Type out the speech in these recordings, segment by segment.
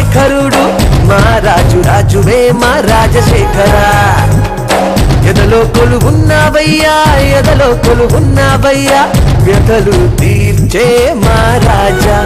రాజశేఖరుడు మా రాజు రాజువే మా రాజశేఖర ఎదలో కొలువున్నావయ్యా ఎదలో కొలువున్నావయ్యా వ్యతలు తీర్చే మా రాజా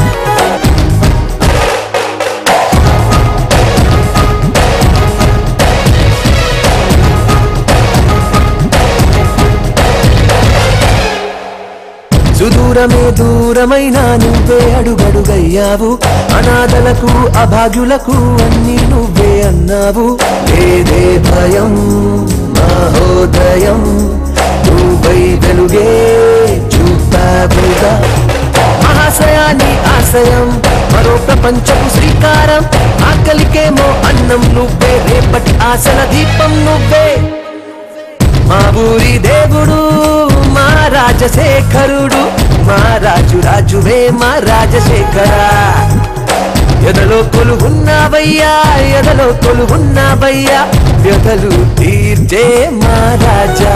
సుదూరమే దూరమైన నువ్వే అడుగడుగయ్యావు అనాథలకు అభాగ్యులకు అన్ని నువ్వే అన్నావు లేదే భయం మహోదయం నువ్వై వెలుగే చూపావుగా మహాశయాన్ని ఆశయం మరో ప్రపంచపు శ్రీకారం ఆకలికేమో అన్నం నువ్వే రేపటి ఆశల దీపం నువ్వే మా ఊరి దేవుడు మా రాజశేఖరుడు మా రాజు రాజువే మా రాజశేఖర ఎదలో కొలువున్నావయ్యా ఎదలో కొలువున్నావయ్యా వ్యధలు తీర్చే మా రాజా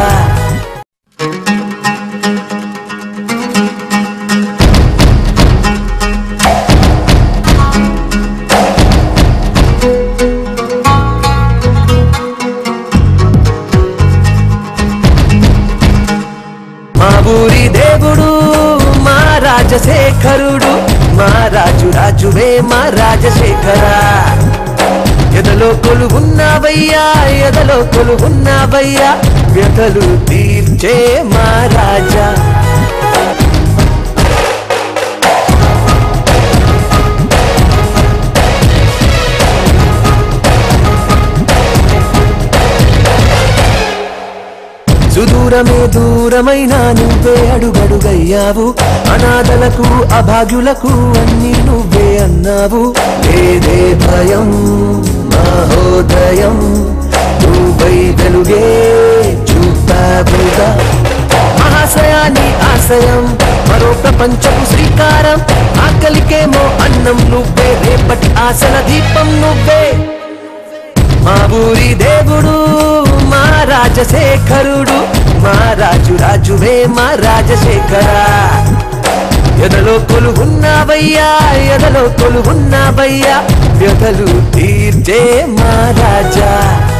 మా ఊరి దేవుడు మా రాజశేఖరుడు మా రాజు రాజువే మా రాజశేఖర ఎదలో కొలువున్నావయ్యా ఎదలో కొలువున్నావయ్యా వ్యతలు తీర్చే మా రాజా సుదూరమే దూరమైన నువ్వే అడుగడుగయ్యావు అనాథలకు అభాగ్యులకు అన్ని నువ్వే అన్నావు లేదే భయం మహోదయం నువ్వై వెలుగే చూపావుగా మహాశయాన్ని ఆశయం మరో ప్రపంచపు శ్రీకారం ఆకలికేమో అన్నం నువ్వే రేపటి ఆశల దీపం నువ్వే మా ఊరి దేవుడు మా రాజశేఖరుడు మా రాజు రాజువే మా రాజశేఖర ఎదలో కొలువున్నావయ్యా ఎదలో కొలువున్నావయ్యా వ్యధలు తీర్చే మా రాజా